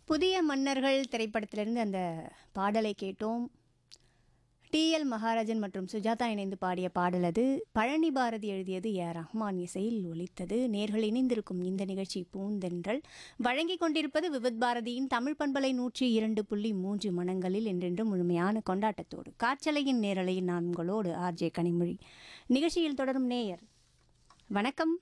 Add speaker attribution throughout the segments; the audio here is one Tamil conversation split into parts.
Speaker 1: புதிய மன்னர்கள் திரைப்படத்திலிருந்து அந்த பாடலை கேட்டோம் டிஎல் மகாராஜன் மற்றும் சுஜாதா இணைந்து பாடிய பாடல் அது பழனி பாரதி எழுதியது ஏ ஆர் ரஹ்மான் இசையில் ஒலித்தது நேர்கள் இணைந்திருக்கும் இந்த நிகழ்ச்சி பூந்தென்றல் வழங்கிக் கொண்டிருப்பது விவித் பாரதியின் தமிழ் பண்பலை நூற்றி இரண்டு புள்ளி மூன்று மனங்களில் என்றென்றும் முழுமையான கொண்டாட்டத்தோடு காற்றலையின் நேரலையில் நான் உங்களோடு ஆர்ஜே கனிமொழி நிகழ்ச்சியில் தொடரும் நேயர் வணக்கம்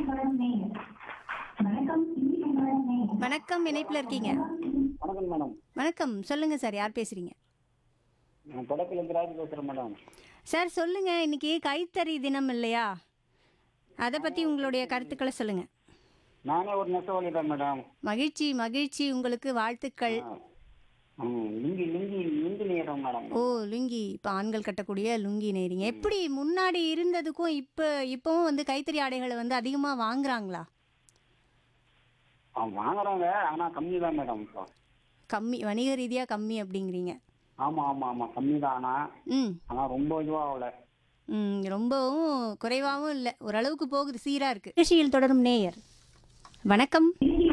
Speaker 1: வணக்கம் இணைப்பில் இருக்கீங்க
Speaker 2: வணக்கம் மேடம்
Speaker 1: வணக்கம் சொல்லுங்க சார் யார் பேசுறீங்க
Speaker 2: நான் தொடக்கிலேருந்து ராஜ் பேசுகிறேன் மேடம்
Speaker 1: சார் சொல்லுங்க இன்னைக்கு கைத்தறி தினம் இல்லையா அதை பத்தி உங்களுடைய கருத்துக்களை சொல்லுங்க
Speaker 2: நானே ஒரு நெசவாளி தான் மேடம்
Speaker 1: மகிழ்ச்சி மகிழ்ச்சி உங்களுக்கு வாழ்த்துக்கள்
Speaker 2: ம் லுங்கி லுங்கி லுங்கி நேரம் மேடம்
Speaker 1: ஓ லுங்கி இப்போ ஆண்கள் கட்டக்கூடிய லுங்கி நெய்றீங்க எப்படி முன்னாடி இருந்ததுக்கும் இப்போ இப்போவும் வந்து கைத்தறி ஆடைகளை வந்து அதிகமாக வாங்குறாங்களா
Speaker 2: ஆ, வாங்குறாங்க ஆனால் கம்மி தான் மேடம் இப்போ
Speaker 1: கம்மி வணிக ரீதியாக கம்மி அப்படிங்கிறீங்க
Speaker 2: ஆமாம் ஆமாம் ஆமாம் கம்மி தான் ஆனால்
Speaker 1: ம்
Speaker 2: ஆனால் ரொம்ப இதுவாக ஆகல
Speaker 1: ம், ரொம்பவும் குறைவாகவும் இல்லை ஓரளவுக்கு போகுது சீராக இருக்கு நிகழ்ச்சியில் தொடரும் நேயர் வணக்கம்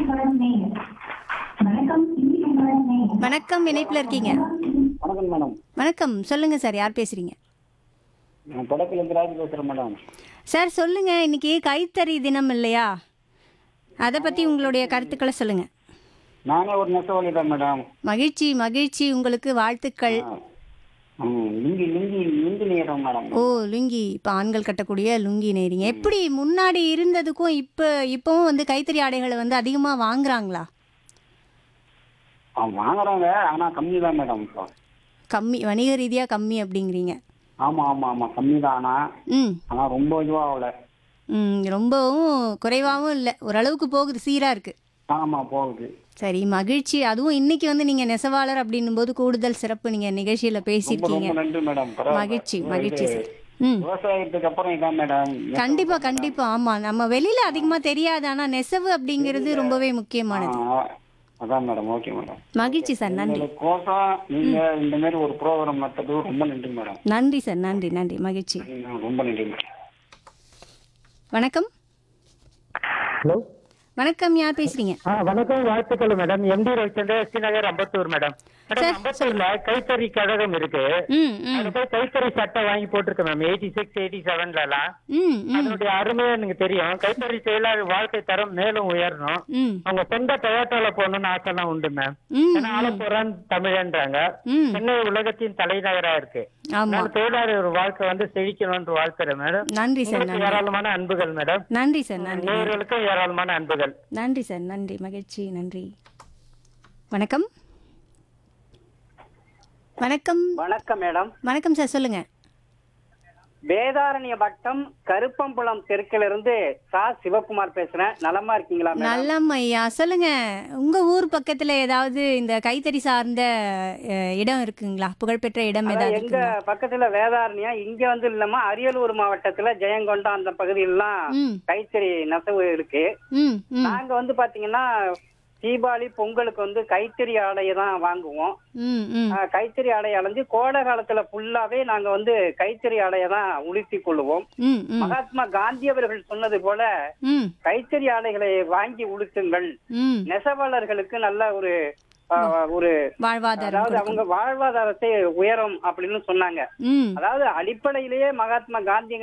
Speaker 1: வணக்கம் இணைப்பில் இருக்கீங்க
Speaker 2: வணக்கம் மேடம்
Speaker 1: வணக்கம் சொல்லுங்க சார் யார் பேசுறீங்க
Speaker 2: நான் தொடக்கிலேருந்து ராஜ் பேசுகிறேன் மேடம்
Speaker 1: சார் சொல்லுங்க இன்னைக்கு கைத்தறி தினம் இல்லையா அதை பத்தி உங்களுடைய கருத்துக்களை சொல்லுங்க
Speaker 2: நானே ஒரு நெசவாளி தான் மேடம்
Speaker 1: மகிழ்ச்சி மகிழ்ச்சி உங்களுக்கு வாழ்த்துக்கள்
Speaker 2: ம் லுங்கி லுங்கி லுங்கி நேரம் மேடம்
Speaker 1: ஓ லுங்கி இப்போ ஆண்கள் கட்டக்கூடிய லுங்கி நெய்றீங்க எப்படி முன்னாடி இருந்ததுக்கும் இப்போ இப்போவும் வந்து கைத்தறி ஆடைகளை வந்து அதிகமாக வாங்குறாங்களா
Speaker 2: ஆ வாங்குறாங்க ஆனால் கம்மி தான் மேடம் இப்போ
Speaker 1: கம்மி வணிக ரீதியாக கம்மி அப்படிங்கிறீங்க
Speaker 2: ஆமாம் ஆமாம் ஆமாம் கம்மி தான் ஆனால்
Speaker 1: ம்
Speaker 2: ஆனால் ரொம்ப இதுவாக ஆகல
Speaker 1: ம் ரொம்பவும் குறைவாகவும் இல்லை ஓரளவுக்கு போகுது சீராக இருக்குது
Speaker 2: ஆமாம் போகுது
Speaker 1: சரி மகிழ்ச்சி அதுவும் இன்னைக்கு வந்து நீங்கள் நெசவாளர் அப்படின்னும் போது கூடுதல் சிறப்பு நீங்கள் நிகழ்ச்சியில்
Speaker 2: ரொம்ப
Speaker 1: பேசியிருக்கீங்க
Speaker 2: ரொம்ப நன்றி மேடம் பரவாயில்ல.
Speaker 1: மகிழ்ச்சி
Speaker 2: இது
Speaker 1: மகிழ்ச்சி சார் ம்
Speaker 2: விவசாயத்துக்கு அப்புறம் இதான் மேடம்
Speaker 1: கண்டிப்பா கண்டிப்பா ஆமா நம்ம வெளியில அதிகமா தெரியாது ஆனா நெசவு அப்படிங்கிறது ரொம்பவே முக்கியமானது
Speaker 2: ஆ, அதான் மேடம் ஓகே மேடம்
Speaker 1: மகிழ்ச்சி சார் நன்றி
Speaker 2: உங்களோட கோசம் நீங்க இந்த மாதிரி ஒரு ப்ரோக்ராம் நடத்தது ரொம்ப நன்றி மேடம்
Speaker 1: நன்றி சார் நன்றி நன்றி மகிழ்ச்சி
Speaker 2: ம், ரொம்ப நன்றி மேடம்
Speaker 1: வணக்கம்
Speaker 3: ஹலோ
Speaker 1: வணக்கம் யார் பேசுறீங்க
Speaker 3: ஆ வணக்கம் வாழ்த்துக்கள் madam MD Ravichandra Srinagar Ambattur madam madam
Speaker 1: sir,
Speaker 3: அம்பத்தூர்ல கைத்தறி கழகம் இருக்கு
Speaker 1: ம் ம்
Speaker 3: அது போய் கைத்தறி சட்டை வாங்கி போட்டிருக்கேன் மேம் எயிட்டி சிக்ஸ் எயிட்டி செவன்ல எல்லாம்
Speaker 1: ம் ம்
Speaker 3: அதனுடைய அருமை எனக்கு தெரியும் கைத்தறி தொழிலாளர் வாழ்க்கை தரம் மேலும் உயரணும்
Speaker 1: ம்
Speaker 3: அவங்க சொந்த டொயோட்டோல போகணும்னு ஆசைலாம் உண்டு மேம்
Speaker 1: ம்
Speaker 3: ஏன்னா ஆலப்புறான் தமிழன்றாங்க
Speaker 1: ம்
Speaker 3: சென்னை உலகத்தின் தலைநகரா இருக்கு
Speaker 1: ஆமா
Speaker 3: அதனால தொழிலாளர் வாழ்க்கை வந்து செழிக்கணும்னு வாழ்த்துறேன் மேடம்
Speaker 1: நன்றி சார்
Speaker 3: உங்களுக்கு
Speaker 1: நன்றி
Speaker 3: ஏராளமான அன்புகள் மேடம்
Speaker 1: நன்றி சார் நன்றி
Speaker 3: நேயர்களுக்கும் ஏராளமான அன்புகள்
Speaker 1: நன்றி சார் நன்றி மகிழ்ச்சி நன்றி வணக்கம் வணக்கம்
Speaker 4: வணக்கம் மேடம்
Speaker 1: வணக்கம் சார் சொல்லுங்க
Speaker 4: வேதாரண்ய வட்டம் கருப்பம்புலம் தெற்கிலிருந்து சா சிவகுமார் பேசுறேன் நலமா இருக்கீங்களா மேடம்
Speaker 1: நல்லம் ஐயா சொல்லுங்க உங்க ஊர் பக்கத்துல ஏதாவது இந்த கைத்தறி சார்ந்த அஹ், இடம் இருக்குங்களா புகழ்பெற்ற இடம்
Speaker 4: அதான்
Speaker 1: ஏதாவது
Speaker 4: எங்க
Speaker 1: இருக்குங்களா
Speaker 4: பக்கத்துல வேதாரண்யம் இங்க வந்து இல்லாம அரியலூர் மாவட்டத்துல ஜெயங்கொண்டம் அந்த பகுதியிலாம்
Speaker 1: ம்
Speaker 4: கைத்தறி நெசவு இருக்கு
Speaker 1: ம் ம்
Speaker 4: நாங்க வந்து பாத்தீங்கன்னா தீபாவளி பொங்கலுக்கு வந்து கைத்தறி ஆடையை தான் வாங்குவோம்
Speaker 1: ம் ம்
Speaker 4: ஆஹ், கைத்தறி ஆடையை அலைஞ்சு கோடை காலத்துல ஃபுல்லாவே நாங்க வந்து கைத்தறி ஆடையை தான் உடுத்தி கொள்ளுவோம்
Speaker 1: ம் ம்
Speaker 4: மகாத்மா காந்தி அவர்கள் சொன்னது போல
Speaker 1: ம்
Speaker 4: கைத்தறி ஆடைகளை வாங்கி உடுத்துங்கள்
Speaker 1: ம்
Speaker 4: நெசவாளர்களுக்கு நல்ல ஒரு ஆஹ், ஒரு
Speaker 1: வாழ்வாதாரம்
Speaker 4: அதாவது
Speaker 1: கொடுக்கும்.
Speaker 4: அவங்க வாழ்வாதாரத்தை உயரும் அப்படின்னு சொன்னாங்க
Speaker 1: ம்
Speaker 4: அதாவது அடிப்படையிலேயே மகாத்மா காந்தி